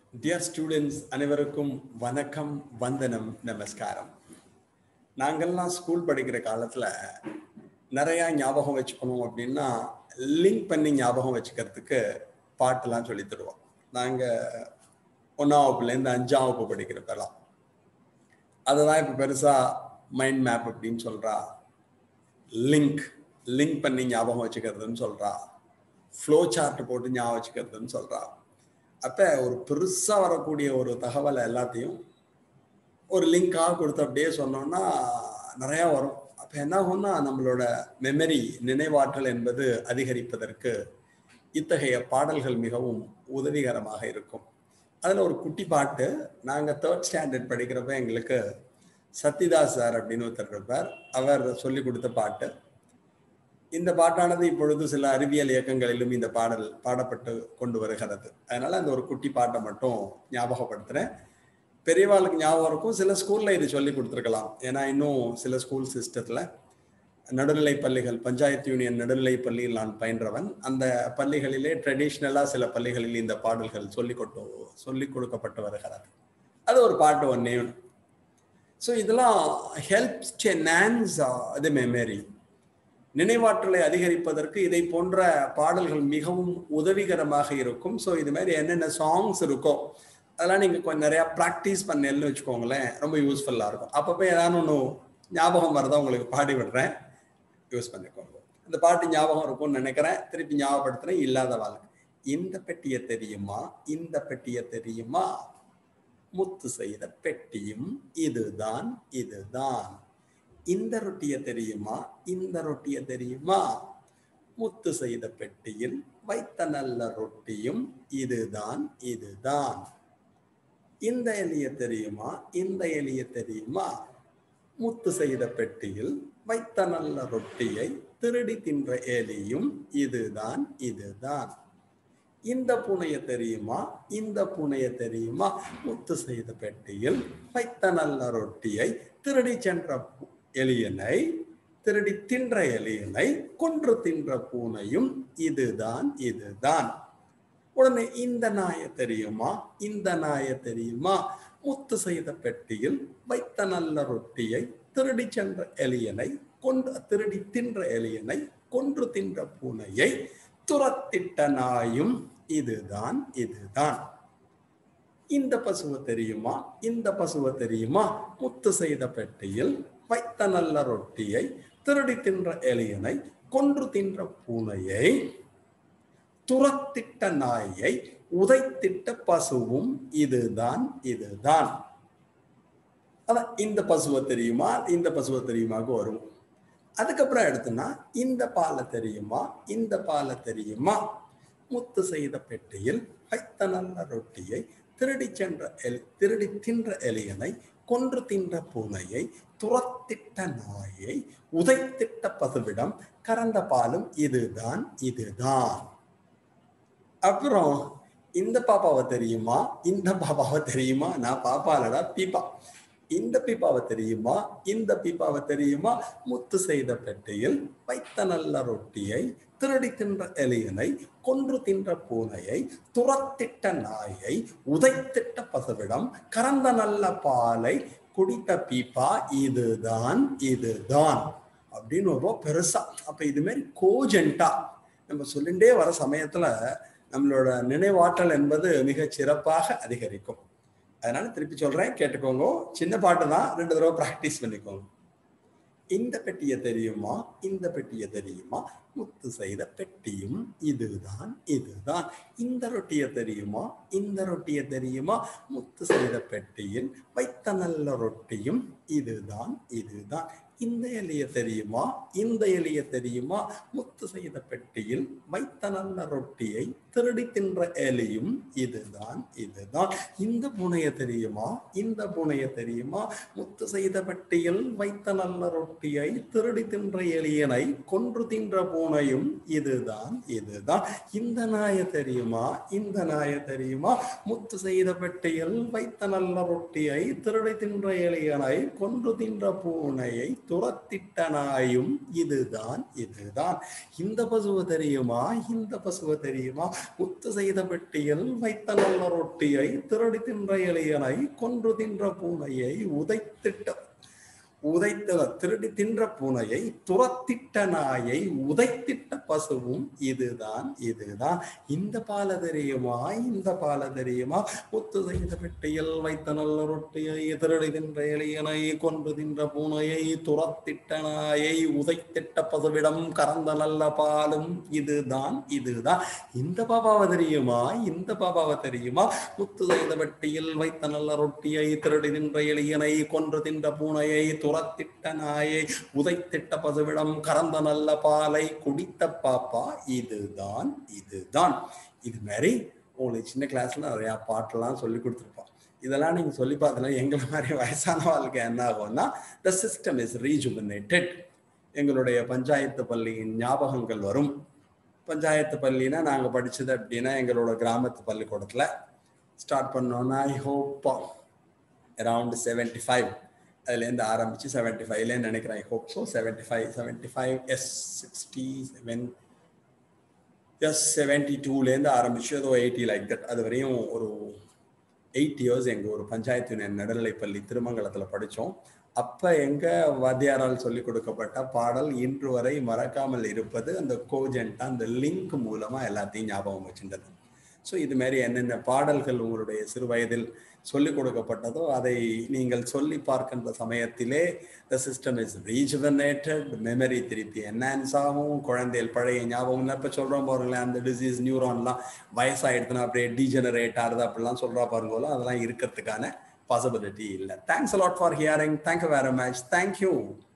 dear students அனைவருக்கும் வணக்கம் வந்தனம் நமஸ்காரம் நாங்கள்லாம் ஸ்கூல் படிக்கிற காலத்தில் நிறையா ஞாபகம் வச்சுக்கணும் அப்படின்னா லிங்க் பண்ணி ஞாபகம் வச்சுக்கிறதுக்கு பாட்டெல்லாம் சொல்லி தருவோம் நாங்கள் ஒன்றாம் வகுப்புலேருந்து அஞ்சாம் வகுப்பு படிக்கிறப்பெல்லாம் அதை தான் இப்போ பெருசாக மைண்ட் மேப் அப்படின்னு சொல்கிறா லிங்க் லிங்க் பண்ணி ஞாபகம் வச்சுக்கிறதுன்னு சொல்கிறா ஃப்ளோ சார்ட் போட்டு ஞாபகம் வச்சுக்கிறதுன்னு சொல்கிறா அப்போ ஒரு பெருசாக வரக்கூடிய ஒரு தகவலை எல்லாத்தையும் ஒரு லிங்காக கொடுத்து அப்படியே சொன்னோம்னா நிறையா வரும் அப்போ என்ன ஆகும்னா நம்மளோட மெமரி நினைவாற்றல் என்பது அதிகரிப்பதற்கு இத்தகைய பாடல்கள் மிகவும் உதவிகரமாக இருக்கும் அதில் ஒரு குட்டி பாட்டு நாங்கள் தேர்ட் ஸ்டாண்டர்ட் படிக்கிறப்ப எங்களுக்கு சத்யதாஸ் சார் அப்படின்னு ஒருத்தர் இருப்பார் அவர் சொல்லி கொடுத்த பாட்டு இந்த பாட்டானது இப்பொழுது சில அறிவியல் இயக்கங்களிலும் இந்த பாடல் பாடப்பட்டு கொண்டு வருகிறது அதனால அந்த ஒரு குட்டி பாட்டை மட்டும் ஞாபகப்படுத்துறேன் பெரியவாளுக்கு ஞாபகம் இருக்கும் சில ஸ்கூல்ல இது சொல்லி கொடுத்துருக்கலாம் ஏன்னா இன்னும் சில ஸ்கூல் சிஸ்டத்துல நடுநிலை பள்ளிகள் பஞ்சாயத்து யூனியன் நடுநிலை பள்ளியில் நான் பயின்றவன் அந்த பள்ளிகளிலே ட்ரெடிஷ்னலா சில பள்ளிகளில் இந்த பாடல்கள் சொல்லி கொண்டு சொல்லி கொடுக்கப்பட்டு வருகிறது அது ஒரு பாட்டு ஒன்னே ஸோ இதெல்லாம் ஹெல்ப்ஸ் என்ஹான்ஸ் த மெமரி நினைவாற்றலை அதிகரிப்பதற்கு இதை போன்ற பாடல்கள் மிகவும் உதவிகரமாக இருக்கும் ஸோ இது மாதிரி என்னென்ன சாங்ஸ் இருக்கோ அதெல்லாம் நீங்கள் கொஞ்சம் நிறையா ப்ராக்டிஸ் பண்ணேன்னு வச்சுக்கோங்களேன் ரொம்ப யூஸ்ஃபுல்லாக இருக்கும் அப்பப்போ ஏதாவது ஒன்று ஞாபகம் வரதா உங்களுக்கு பாடி விடுறேன் யூஸ் பண்ணிக்கோங்க இந்த பாட்டு ஞாபகம் இருக்கும்னு நினைக்கிறேன் திருப்பி ஞாபகப்படுத்துறேன் இல்லாத வாழ்க்கை இந்த பெட்டியை தெரியுமா இந்த பெட்டியை தெரியுமா முத்து செய்த பெட்டியும் இதுதான் இதுதான் இந்த ரொட்டிய தெரியுமா இந்த ரொட்டிய தெரியுமா முத்து செய்த பெட்டியில் வைத்த நல்ல ரொட்டியும் இதுதான் இதுதான் இந்த எலிய தெரியுமா இந்த எலிய தெரியுமா முத்து செய்த பெட்டியில் வைத்த நல்ல ரொட்டியை திருடி தின்ற எலியும் இதுதான் இதுதான் இந்த பூனைய தெரியுமா இந்த பூனைய தெரியுமா முத்து செய்த பெட்டியில் வைத்த நல்ல ரொட்டியை திருடி சென்ற எலியனை திருடி தின்ற எலியனை கொன்று தின்ற பூனையும் இதுதான் இதுதான் உடனே இந்த நாய தெரியுமா இந்த நாய தெரியுமா முத்து செய்த பெட்டியில் வைத்த நல்ல ரொட்டியை திருடி சென்ற எலியனை கொன்று திருடி தின்ற எலியனை கொன்று தின்ற பூனையை துரத்திட்ட நாயும் இதுதான் இதுதான் இந்த பசுவை தெரியுமா இந்த பசுவை தெரியுமா முத்து செய்த பெட்டியில் வைத்த நல்ல ரொட்டியை திருடி தின்ற எலியனை கொன்று தின்ற பூனையை துரத்திட்ட நாயை உதைத்திட்ட பசுவும் இதுதான் இதுதான் அதான் இந்த பசுவை தெரியுமா இந்த பசுவை தெரியுமாக்கு வரும் அதுக்கப்புறம் எடுத்தோம்னா இந்த பாலை தெரியுமா இந்த பாலை தெரியுமா முத்து செய்த பெட்டியில் வைத்த நல்ல ரொட்டியை திருடி சென்ற எலி திருடி தின்ற எலியனை கொன்று தின்ற பூனையை துரத்திட்ட நாயை உதைத்திட்ட பசுவிடம் கறந்த பாலும் இதுதான் இதுதான் அப்புறம் இந்த பாப்பாவை தெரியுமா இந்த பாப்பாவை தெரியுமா நான் பாப்பாலடா பீப்பா இந்த பீப்பாவை தெரியுமா இந்த பீப்பாவை தெரியுமா முத்து செய்த பெட்டியில் வைத்த நல்ல ரொட்டியை திருடி தின்ற எலியனை கொன்று தின்ற பூனையை துரத்திட்ட நாயை உதைத்திட்ட பசுவிடம் கறந்த நல்ல பாலை குடித்த பீப்பா இதுதான் இதுதான் அப்படின்னு ரொம்ப பெருசா அப்ப இது மாதிரி கோஜென்டா நம்ம சொல்லிண்டே வர சமயத்துல நம்மளோட நினைவாற்றல் என்பது மிக சிறப்பாக அதிகரிக்கும் அதனால திருப்பி சொல்றேன் கேட்டுக்கோங்க சின்ன பாட்டு தான் ரெண்டு தடவை ப்ராக்டிஸ் பண்ணிக்கோங்க இந்த பெட்டியை தெரியுமா இந்த பெட்டியை தெரியுமா முத்து செய்த பெட்டியும் இதுதான் இதுதான் இந்த ரொட்டியை தெரியுமா இந்த ரொட்டியை தெரியுமா முத்து செய்த பெட்டியில் வைத்த நல்ல ரொட்டியும் இதுதான் இதுதான் இந்த எலிய தெரியுமா இந்த எலிய தெரியுமா முத்து செய்த பெட்டியில் வைத்த நல்ல ரொட்டியை திருடி தின்ற எலியும் இதுதான் இதுதான் இந்த பூனைய தெரியுமா இந்த பூனைய தெரியுமா முத்து செய்த பெட்டியில் வைத்த நல்ல ரொட்டியை திருடி தின்ற எலியனை கொன்று தின்ற பூனையும் இதுதான் இதுதான் இந்த நாய தெரியுமா இந்த நாய தெரியுமா முத்து செய்த பெட்டியில் வைத்த நல்ல ரொட்டியை திருடி தின்ற எலியனை கொன்று தின்ற பூனையை துரத்திட்ட நாயும் இதுதான் இதுதான் இந்த பசுவை தெரியுமா இந்த பசுவை தெரியுமா முத்து செய்த பெட்டியில் வைத்த நல்ல ரொட்டியை திருடி தின்ற எளியனை கொன்று தின்ற பூனையை உதைத்திட்ட உதைத்த திருடி தின்ற பூனையை துரத்திட்ட நாயை உதைத்திட்ட பசுவும் இதுதான் இதுதான் இந்த பால தெரியுமா இந்த பால தெரியுமா முத்து செய்த பெட்டியில் வைத்த நல்ல ரொட்டியை திருடி தின்ற எளியனை கொன்று தின்ற பூனையை துரத்திட்ட நாயை உதைத்திட்ட பசுவிடம் கறந்த நல்ல பாலும் இதுதான் இதுதான் இந்த பாபாவை தெரியுமா இந்த பாபாவை தெரியுமா முத்து செய்த பெட்டியில் வைத்த நல்ல ரொட்டியை திருடி தின்ற எளியனை கொன்று தின்ற பூனையை துரத்திட்ட நாயை உதைத்திட்ட பசுவிடம் கறந்த நல்ல பாலை குடித்த பாப்பா இதுதான் இதுதான் இது மாதிரி உங்களுக்கு சின்ன கிளாஸ்ல நிறைய பாட்டெல்லாம் சொல்லி கொடுத்துருப்போம் இதெல்லாம் நீங்க சொல்லி பார்த்தல எங்களை மாதிரி வயசான வாழ்க்கை என்ன ஆகும்னா த சிஸ்டம் இஸ் ரீஜுமினேட்டட் எங்களுடைய பஞ்சாயத்து பள்ளியின் ஞாபகங்கள் வரும் பஞ்சாயத்து பள்ளினா நாங்கள் படிச்சது அப்படின்னா எங்களோட கிராமத்து பள்ளிக்கூடத்தில் ஸ்டார்ட் பண்ணோன்னா I hope around seventy five அதுலேருந்து ஆரம்பிச்சு செவன்டி ஃபைவ்லேருந்து நினைக்கிறேன் I hope so seventy five seventy five yes sixty seven yes seventy டூலேருந்து ஆரம்பிச்சு ஏதோ எயிட்டி லைக் தட் அது வரையும் ஒரு எயிட் இயர்ஸ் எங்கள் ஒரு பஞ்சாயத்து யூனியன் நடுநிலைப்பள்ளி திருமங்கலத்தில் படித்தோம் அப்போ எங்கள் வாத்தியாரால் சொல்லிக் கொடுக்கப்பட்ட பாடல் இன்று வரை மறக்காமல் இருப்பது அந்த கோஜென்ட்டா அந்த லிங்க் மூலமாக எல்லாத்தையும் ஞாபகம் வச்சுருந்தது ஸோ இது மாதிரி என்னென்ன பாடல்கள் உங்களுடைய சிறு வயதில் சொல்லிக் கொடுக்கப்பட்டதோ அதை நீங்கள் சொல்லி பார்க்கின்ற சமயத்திலே the system is rejuvenated memory திருப்பி என்ஹான்ஸ் ஆகும் குழந்தைகள் பழைய ஞாபகம் இப்போ சொல்கிறோம் பாருங்களேன் அந்த டிசீஸ் நியூரான்லாம் வயசாகிடுதுன்னா அப்படியே டீஜெனரேட் ஆகுது அப்படிலாம் சொல்கிறா பாருங்களோ அதெல்லாம் இருக்கிறதுக்கான பாசிபிலிட்டி இல்லை thanks a lot for hearing thank you very much thank you